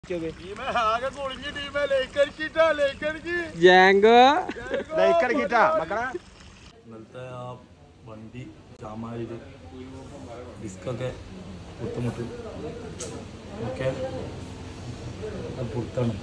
ആകെ പൊളിഞ്ഞ ടീമേ ലേക്കടിച്ചിട്ടാ ലേക്കടിച്ച് ജാങ്കോ ലൈക്കടിക്കിട്ടാ മക്കളെ ഇന്നലത്തെ ആ വണ്ടി ജാമായത് ഡിസ്കൊക്കെ ബുദ്ധിമുട്ട് ഓക്കെ അത് പുറത്താണ്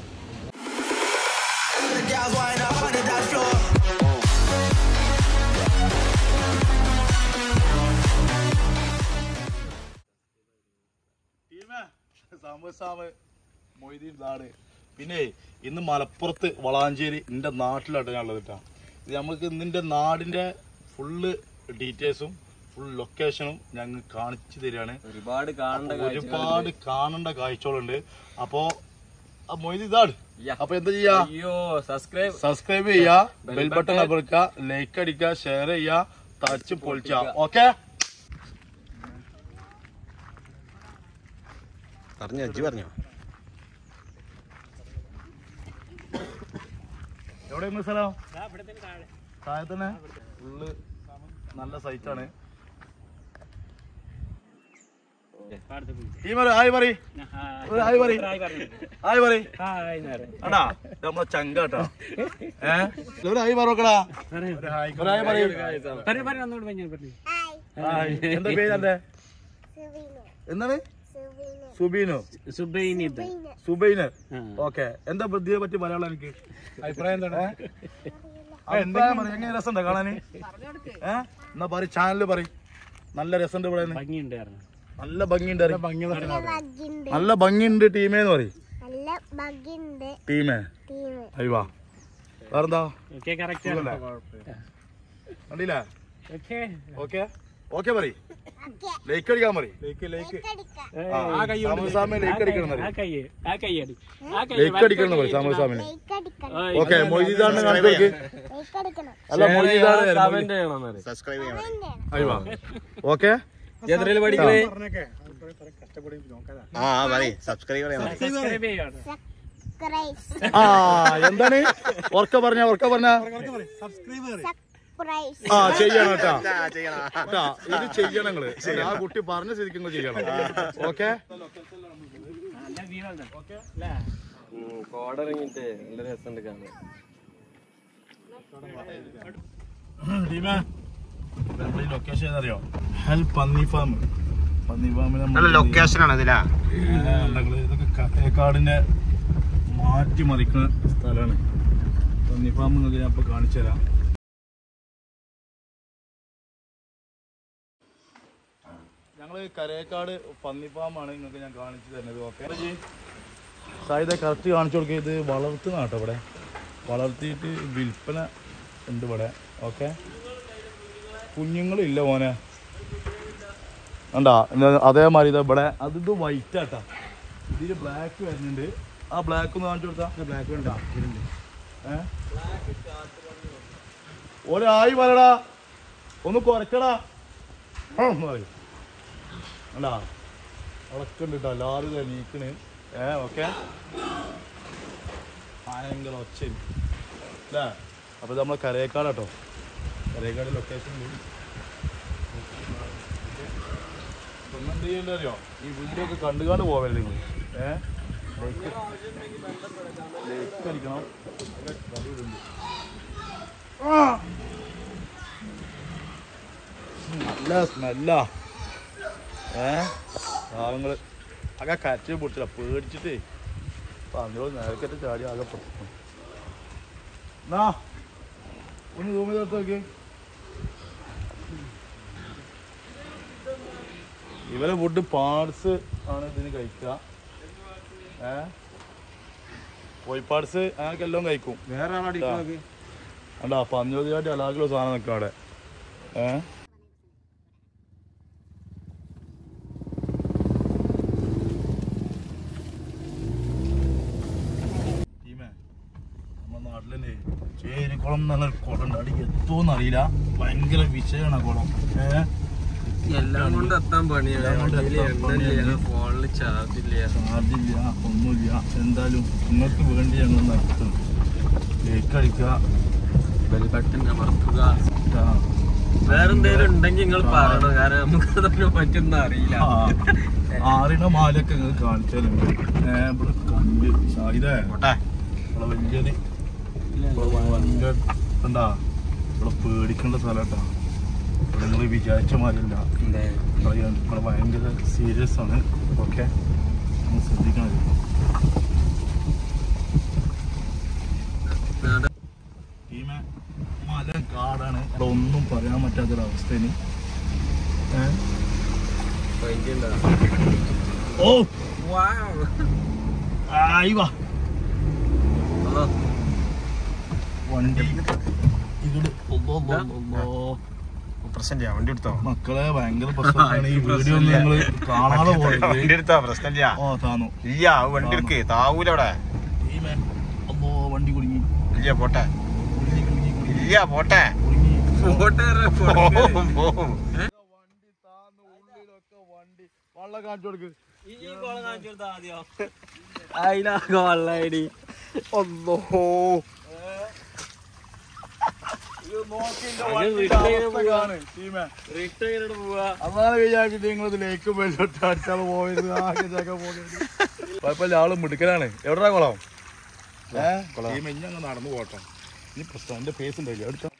മൊയ്തീൻ ഇതാണ് പിന്നെ ഇന്ന് മലപ്പുറത്ത് വളാഞ്ചേരി എൻ്റെ നാട്ടിലായിട്ട് ഞാൻ ഉള്ളത് കേട്ടോ ഇത് നമുക്ക് ഇന്നിൻ്റെ നാടിൻ്റെ ഫുള്ള് ഡീറ്റെയിൽസും ഫുൾ ലൊക്കേഷനും ഞങ്ങൾ കാണിച്ചു തരികയാണ് ഒരുപാട് കാണേണ്ട ഒരുപാട് കാണേണ്ട കാഴ്ചകളുണ്ട് അപ്പോ ആ മൊയ്ത് ഇതാണ് യാ. അപ്പൊ എന്താ ചെയ്യാ അയ്യോ സബ്സ്ക്രൈബ് സബ്സ്ക്രൈബ് ചെയ്യാ Bell ബെൽ ബട്ടൺ button. അമർക്കുക ലൈക്ക് അടിക്കുക ഷെയർ ചെയ്യാ തച്ച് പൊളിച്ച ഓക്കെ പറഞ്ഞു അജ്ജി പറഞ്ഞോ എവിടെയാണ് സ്ഥലം താഴെ തന്നെ ഫുള്ള് നല്ല സൈറ്റാണ് ടീം ഹായ് പറയ് ഒരു ഹായ് പറയ് ഹായ് പറയ് അടാ ഇത് നമ്മളെ ചങ്കാട്ടാ ഏ ഒരു ഹായ് പറക്കടാ ഒരു ഹായ് പറയ് ഹായ് എന്താ പേര് എന്റെ എന്താണ് സുബീനോ സുബൈന് ഓക്കെ എന്താ ബുദ്ധിയെ പറ്റി പറയാനുള്ള എനിക്ക് അഭിപ്രായം എന്താണ് അഭിപ്രായം പറയും എങ്ങനെ രസമുണ്ടോ കാണാന് ഏ എന്നാ പറ ചാനലില് പറ നല്ല രസമുണ്ട് ഇവിടെ നല്ല ഭംഗിയുണ്ട് പറയ്. നല്ല ഭംഗിയുണ്ട് ടീമേന്ന് പറയും നല്ല ഭംഗിയുണ്ട് ടീമേ ടീം അയ്യോ വേറെന്താ സുഖല്ലേ? കണ്ടില്ലേ ഓക്കെ ഓക്കെ പറ ലൈക്ക് അടിക്കാൻ പറ ലൈക്ക് ലൈക്ക് സാമസാമെ ലൈക്ക് അടിക്കണം ലൈക്ക് അടിക്കണം പറ സാമസാമിന് ലൈക്ക് അടിക്കണം ഓക്കെ മൊയ്തീദാണ് കാണിച്ചു ലൈക്ക് അടിക്കണം അല്ല മൊയ്തീദാണ് കമന്റ് ചെയ്യണം സബ്സ്ക്രൈബ് ചെയ്യണം അയ്യോ ഓക്കെ എത്രയിൽ പഠിക്കണേ ആ ആ പറയ് സബ്സ്ക്രൈബ് ചെയ്യണം സബ്സ്ക്രൈബ് ആ എന്താണ് ഉറക്ക പറഞ്ഞ ഉറക്ക പറഞ്ഞ സബ്സ്ക്രൈബ് ആ ചെയ്യണം കേട്ടാ ആ, ചെയ്യണം കേട്ടാ ഇത് ചെയ്യണം നിങ്ങള് ആ കുട്ടി പറഞ്ഞ ശരിക്കും നിങ്ങൾ ചെയ്യണം ഓക്കെ കോടിറങ്ങിട്ട് നല്ല രസമുണ്ട് കാണാൻ ലൊക്കേഷൻ അറിയോ ഹെൽ പന്നി ഫാം പന്നി ഫാമിന് നല്ല ലൊക്കേഷൻ ആണ് ഇതിലാ ഇതൊക്കെ കട്ടേക്കാടിന്റെ മാറ്റി മറിക്കുന്ന സ്ഥലമാണ് പന്നി ഫാം നിങ്ങൾക്ക് ഞാൻ ഇപ്പൊ കാണിച്ചു തരാം ഞങ്ങള് കരേക്കാട് പന്നി ഫാമാണ് നിങ്ങൾക്ക് ഞാൻ കാണിച്ചു തരുന്നത് ഓക്കെ സായിത കറക്റ്റ് കാണിച്ചു കൊടുക്കുക ഇത് വളർത്തുന്ന കേട്ടോ ഇവിടെ വളർത്തിയിട്ട് വിൽപ്പന ഉണ്ട് ഇവിടെ ഓക്കെ കുഞ്ഞുങ്ങളില്ല മോനെ കണ്ടാ ഇന്ന് അതേമാതിരി ഇതാ ഇവിടെ അത് ഇത് വൈറ്റ് ആട്ടാ ഇതില് ബ്ലാക്ക് വരുന്നുണ്ട് ആ ബ്ലാക്ക് ഒന്ന് കാണിച്ചു കൊടുത്താ ബ്ലാക്ക് വേണ്ട ഏ ഒരായി പറയടാ ഒന്ന് കുറയ്ക്കടാ ആ, ഒന്ന് പറയ്. കണ്ടാ അവിടൊക്കെ ഉണ്ട് കേട്ടോ എല്ലാവരും ഇതാ നീക്കണ് ഏ ഓക്കെ ഭയങ്കര ഒച്ചയും അല്ലേ അപ്പൊ ഇത് നമ്മളെ കരയേക്കാട് കേട്ടോ കരയേക്കാട് ലൊക്കേഷൻ ഒന്നും എന്ത് ചെയ്യണ്ട അറിയോ ഈ വീഡിയോ ഒക്കെ കണ്ടുകാണ്ട് പോവല്ലേ നിങ്ങൾ ഏ ലൈക്ക് ലൈക്ക് അടിക്കണം ആ. നല്ല സ്മെല്ലാ ഏ പാവങ്ങള് ആകെ കരച്ച് പൊട്ടില്ല പേടിച്ചിട്ടേ പന്നിയോട് നേരത്തെ ചാടി ആകെ പൊട്ടി എന്നാ ഒന്ന് റൂമിൽ തൊട്ട് നോക്കി ഇവരെ ഫുഡ് പാർട്സ് ആണ് ഇതിന് കഴിക്കുക ഏ കോഴി പാർട്സ് അങ്ങനെയൊക്കെ എല്ലാം കഴിക്കും വേറെ ആളടി അണ്ടാ പന്നിയോതിയായിട്ട് അലാക്കുള്ള സാധനം നിൽക്കുക അവിടെ ഏ ടീമേ, നമ്മുടെ നാട്ടിലെ ചേരിക്കുളം എന്ന് പറഞ്ഞ കുളം ഉണ്ട് അവിടെ എത്തുമെന്ന് അറിയില്ല ഭയങ്കര വിഷയമാണ് ആ കുളം ഏഹ് എല്ലാം കൊണ്ട് എത്താൻ പണിയാണ് എല്ലാം കൊണ്ട് വണ്ടിയില് എത്താൻ എണ്ണയില്ല പണിയാണ്. ഫോണില് ചാർജ് ഇല്ല സാധ്യമില്ല ഒന്നുമില്ല എന്തായാലും നിങ്ങൾക്ക് വേണ്ടി ഞങ്ങൾ നടത്തും കേക്ക് അടിക്കുക ബെൽ ബട്ടൺ അമർത്തുക ആ, വേറെന്തേലും ഉണ്ടെങ്കിൽ നിങ്ങൾ പറയണം കാരണം നമുക്ക് അതിനെ പറ്റുന്ന അറിയില്ല ആ, ആറിന മാലൊക്കെ നിങ്ങൾ കാണിച്ചാലും ഇവിടെ കണ്ണ് വണ്ടി ഷാഹിദേ പോട്ടെ ഇവിടെ വലിയൊരു ഇവിടെ ഭയങ്കര എന്താ ഇവിടെ പേടിക്കേണ്ട സ്ഥലം കേട്ടോ ഇവിടെ നിങ്ങൾ വിചാരിച്ച മാതിരില്ല പറയാൻ ഇവിടെ ഭയങ്കര സീരിയസ് ആണ് ഓക്കെ നമ്മൾ ശ്രദ്ധിക്കണം ഇത്. ടീമെ മല കാടാണ് ഇവിടെ ഒന്നും പറയാൻ പറ്റാത്തൊരവസ്ഥയിന് ഏ? ഓ ആയി വാ വണ്ടി ഇവിടെ പ്രശ്നമില്ല വണ്ടി എടുത്തോ മക്കളെ ഭയങ്കര പ്രശ്നമാണ് ഈ വീഡിയോ ഒന്നും നിങ്ങള് കാണാതെ പോയത് വണ്ടി എടുത്തോ പ്രശ്നമില്ല ഓ താന്നു ഇല്ല ആ വണ്ടി എടുക്ക് താവൂല അവിടെ ടീമെ അമ്മോ വണ്ടി കുടുങ്ങി ഇല്ല പോട്ടെ കുടുങ്ങി കുടുങ്ങി കുടുങ്ങി ഇല്ല പോട്ടെ കുടുങ്ങി പോവും, പോവും. വണ്ടി താന്നു ഉള്ളിലൊക്കെ വണ്ടി വള്ളം കാണിച്ചു കൊടുക്ക് അതിനാകെ വള്ളായിടി ഒന്നോ ഇത് നോക്കി ഇന്റെ അത് വണ്ടിയുടെ റിട്ടേൺ അവസ്ഥ പോവാ. കാണ് ടീമെ റിട്ടേൺ പോവാ അതാണ് വിചാരിച്ചിട്ട് നിങ്ങൾ ലേക്ക് വെള്ളോട്ട് അടിച്ചാൽ പോയത് ആകെ ജഗ പോകുന്നത് കുഴപ്പമില്ല ആള് മിടുക്കലാണ് എവിടെയാ കുളം ഏഹ് ടീം ഇനി അങ്ങ് നടന്നു പോട്ടെ ഇനി പ്രശ്നം എന്റെ ഫേസ് ഉണ്ടായില്ല എടുക്കാം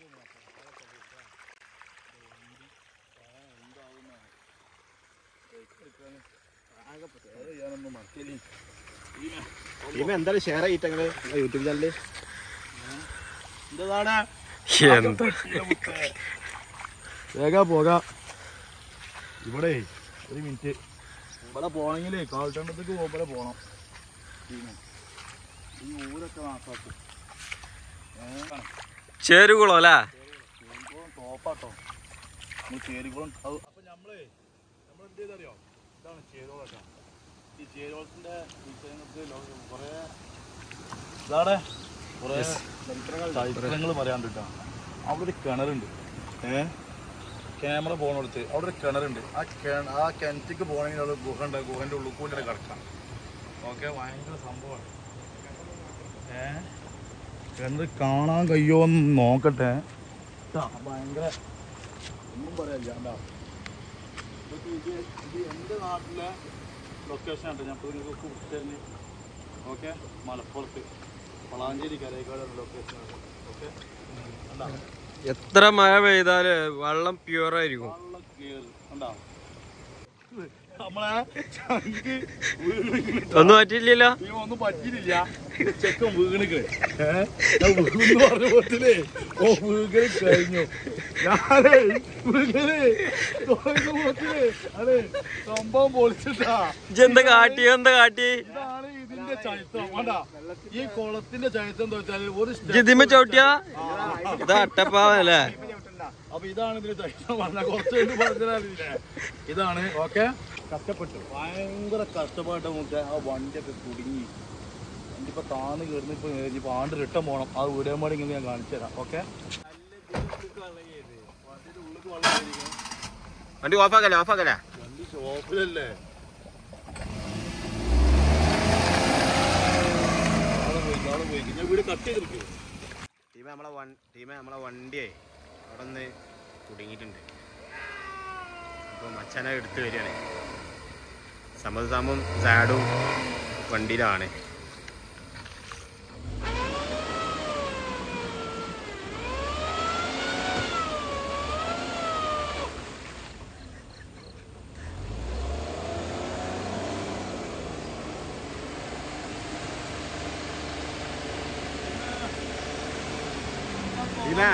ടീം എന്തായാലും ഷെയർ ചെയ്തിട്ട് യൂട്യൂബ് ചാനല് എന്താണ് എന്താ വേഗം പോകാം ഇവിടെ ഒരു മിനിറ്റ് ഇവിടെ പോണെങ്കിലേ കാൽത്തണ്ടത്തേക്ക് പോകുമ്പോൾ പോണം ടീമെ. ഈ ഊരൊക്കെ നാസാക്കും ഏഹ് ചേരുകുളം അല്ലേ ചേരിക്കുളം ടോപ്പാട്ടോ നമ്മൾ ചേരിക്കുളം അത് അപ്പൊ നമ്മളേ നമ്മൾ എന്ത് ചെയ്തറിയോ ഇതാണ് ചേരോളൊക്കെ ഈ ചേരോളത്തിന്റെ കുറേ ഇതാണ് കുറേ ചരിത്രങ്ങൾ പറയാണ്ടിട്ടാ അവിടെ ഒരു കിണറുണ്ട് ഏ ക്യാമറ പോകണടുത്ത് അവിടെ ഒരു കിണറുണ്ട് ആ കിണ ആ കിണറ്റിക്ക് പോകണമെങ്കിൽ അവിടെ ഗുഹ ഉണ്ട് ഗുഹന്റെ ഉള്ളിൽ കൂടി കിടക്കാം ഓക്കെ ഭയങ്കര സംഭവമാണ് ഏ കിണർ കാണാൻ കഴിയുമോ എന്ന് നോക്കട്ടെ ട്ടാ, ഭയങ്കര ഒന്നും പറയാനില്ല എന്താ ഇതൊക്കെ ഇത് ഇത് എൻ്റെ നാട്ടിലെ ലൊക്കേഷൻ ആണ് ഞാൻ ഇപ്പോൾ നിങ്ങൾക്ക് കുറിച്ചറിഞ്ഞ് ഓക്കെ മലപ്പുറത്ത് വളാഞ്ചേരി കരേക്കാട് ലൊക്കേഷൻ ഓക്കെ എന്താ എത്ര മഴ പെയ്താല് വെള്ളം പ്യൂർ ആയിരിക്കും വെള്ളം കേറി കണ്ടാ നമ്മളെ ചങ്ക് വീണ് ഒന്നും പറ്റില്ലല്ലോ നീ ഒന്നും പറ്റിയില്ല ചെക്കൻ വീണിക്ക് വീണെന്ന് പറഞ്ഞ പോലത്തിലേ ഓ വീകല് കഴിഞ്ഞു ഞാനേ വീകല് തുടങ്ങുന്ന പോലത്തിലേ അതെ സംഭവം പൊളിച്ചിട്ടാ എന്താ കാട്ടി എന്താ കാട്ടി ഇതാണ് ഇതിന്റെ ചരിത്രം വേണ്ട ഈ കുളത്തിന്റെ ചരിത്രം എന്താ വെച്ചാല് ഒരു step ജിതിമ ചവിട്ടിയാ ഇത് അട്ടപ്പാവല്ലേ അപ്പൊ ഇതാണ് ഇതിന്റെ ചരിത്രം പറഞ്ഞ കുറച്ച് കഴിഞ്ഞ് പറഞ്ഞില്ലേ ഇതാണ് ഓക്കെ കഷ്ടപ്പെട്ടു ഭയങ്കര കഷ്ടപ്പായിട്ട് മുക്ക ആ വണ്ടിയൊക്കെ കുടുങ്ങി വണ്ടി ഇപ്പൊ താന്ന് കയറുന്ന ഇപ്പൊ ഇപ്പൊ ആണ്ട് റിട്ടം പോണം ആ വീഡിയോ പാടി ഇങ്ങനെ ഞാൻ കാണിച്ചു തരാം ഓക്കെ വണ്ടി ഓഫാക്കല്ലേ ഓഫാക്കല്ലേ വണ്ടി ഷോപ്പിലല്ലേ ആളെ പോയി ആളെ പോയി ഞാൻ വീട് കട്ട് ചെയ്തിരിക്കും ടീമെ നമ്മളെ വൺ ടീമെ നമ്മളെ വണ്ടിയെ അവിടെ നിന്ന് കുടുങ്ങിയിട്ടുണ്ട് അപ്പോൾ മച്ചാനെ എടുത്ത് വരികയാണ് സമ്മത് സാമും സാഡും വണ്ടിയിലാണ് ടീമേ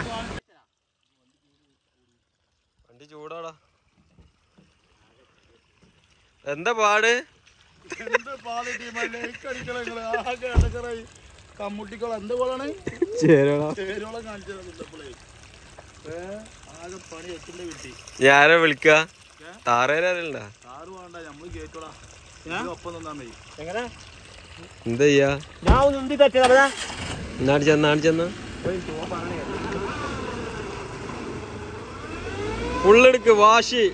വണ്ടി ചൂടാടാ എന്താ പാട് എന്ത് പാല് ടീമാ ലേക്ക് അടിക്കണ നിങ്ങള് ആകെ ഇടങ്ങറായി കമ്മുട്ടിക്കോളം എന്ത് കോളാണ് ചേരടാ പേരോളം കാണിച്ചു തന്നപ്പോഴേ ഏ ആകെ പണി എത്തിന്റെ കിട്ടി ഞാനെ വിളിക്ക താറേരല്ല കാറ് വേണ്ട നമ്മള് കേട്ടോളാം ഇത് ഒപ്പം നിന്നാ മതി എന്താ ചെയ്യാ ഞാൻ ഒന്ന് ഉന്തി തട്ടിയതാ നാട് ചെന്ന നാട് ചെന്ന ഫുള്ളെടുക്ക് വാശി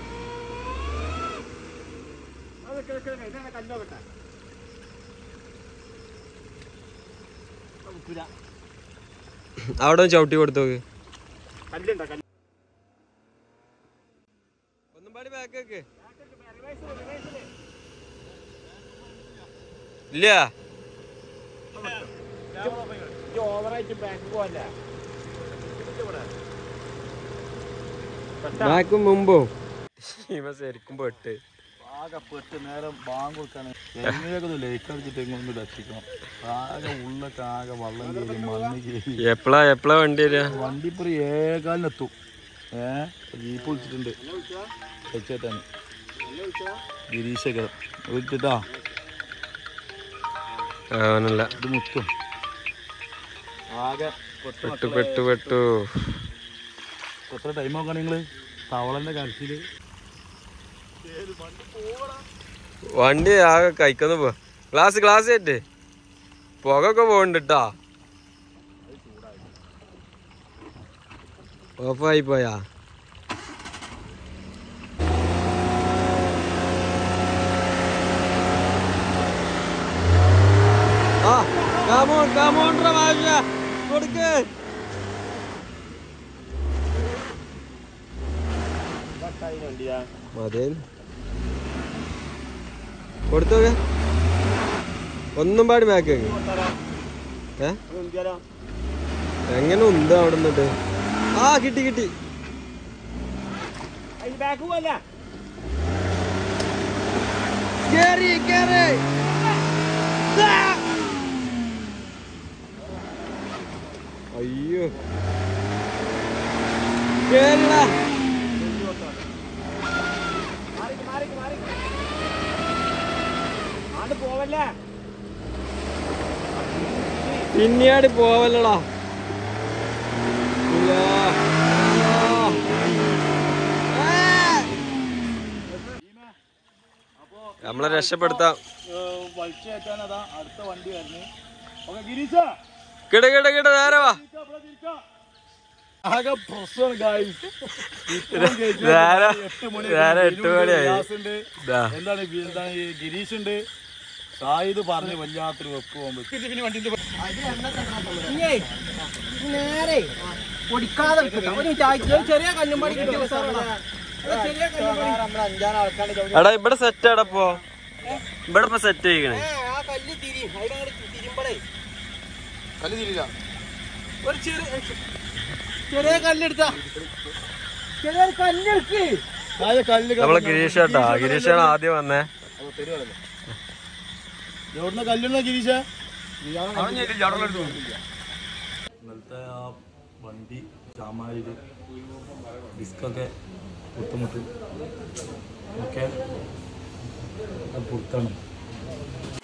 അവിടെ ഒന്ന് ചവിട്ടി കൊടുത്തു നോക്ക് ഒന്നും പാടി ബാക്ക് ഇല്ല ഓവറായിട്ട് ബാക്ക് പോവല്ല ബാക്കും മുമ്പും ഇവ ശരിക്കും പെട്ട് ആകെ പെട്ട് നേരം ബാങ്ക് കൊടുക്കാണ് എങ്ങനെയൊക്കെ ഒന്ന് ലേക്ക് അടിച്ചിട്ട് ഇങ്ങൊന്ന് രക്ഷിക്കണം ആകെ ഉള്ളൊക്കെ ആകെ വള്ളം കയറി മണ്ണ് കയറി എപ്പളാ എപ്പളാ വണ്ടി വരിക വണ്ടി ഇപ്പൊ ഒരു ഏകാലിനെത്തും ഏ ജീപ്പ് വിളിച്ചിട്ടുണ്ട് വെച്ചേട്ടാണ് ഗിരീശൊക്കെ വിളിച്ചിട്ടാ അവനല്ല ഇത് മുത്തും ആകെ പെട്ടു പെട്ടു പെട്ടു എത്ര ടൈം നോക്കണം നിങ്ങള് തവളന്റെ കരച്ചില് വണ്ടി ആകെ കഴിക്കുന്നു പോ ഗ്ലാസ് ഗ്ലാസ് ആയിട്ട് പുകയൊക്കെ പോകണ്ട് കേട്ടാ ഓഫായി പോയാ ആ കാമോൺ കാമോൺ ഭാഷ കൊടുക്ക് മതി കൊടുത്തോക്കെ ഒന്നും പാടി മേക്ക് ഏ എങ്ങനെ ഉണ്ട് അവിടെ നിന്നിട്ട് ആ കിട്ടി കിട്ടി ബാക്ക് പോവല്ല കേറി കേറി ദാ. അയ്യോ കേരള ആണ്ട് പോവല്ലേ പിന്നെയാട് പോവല്ലടാ ഇല്ല. ആ. നമ്മളെ രക്ഷപ്പെടുത്താം വലിച്ചേറ്റാൻ അതാ അടുത്ത വണ്ടി വരുന്നു ഓക്കെ ഗിരീശ കിട കിട കിട നേരെ വാ ആകെ പ്രശ്നമാണ് ഗായ്സ് നേരെ എട്ട് മണി നേരെ എട്ട് മണിയായി ഉണ്ട് ദാ. എന്താണ് ഗി- എന്താണ് ഈ ഗിരീഷ് ഉണ്ട് സായിദ് പറഞ്ഞ് വല്ലാത്തൊരു വെപ്പ് പോകുമ്പോ നേരെ പൊടിക്കാതെ വെക്കുക. ഒരു ചായ- ഒരു ചെറിയ കല്ലുംപാടി കിട്ടിയ ഉസാറാണ്. ഒരു ചെറിയ കല്ലുംപാടി എടാ ഇവിടെ സെറ്റ് ആടാ ഇപ്പൊ ഇവിടെ ഇപ്പൊ സെറ്റ് ചെയ്യണേ ഏ, ആ കല്ല് തിരി അവിടെ അങ്ങട് തിരിയുമ്പളേ കല്ല് തിരിയില്ല ഒരു ചെറിയ ചെറിയ കല്ലെടുത്ത ചെറിയ കല്ലെടുക്ക് കല്ല് നമ്മളെ ഗിരീഷ് കേട്ടാ ഗിരീഷാണ് ആദ്യം വന്നേ എവിടുന്ന കല്ലുണ്ട ഗിരീഷ ഇന്നലത്തെ ആ വണ്ടി ചാമാരില് ഡിസ്കൊക്കെ പുട്ടുമുട്ടും ഒക്കെ അത് പുറത്താണ്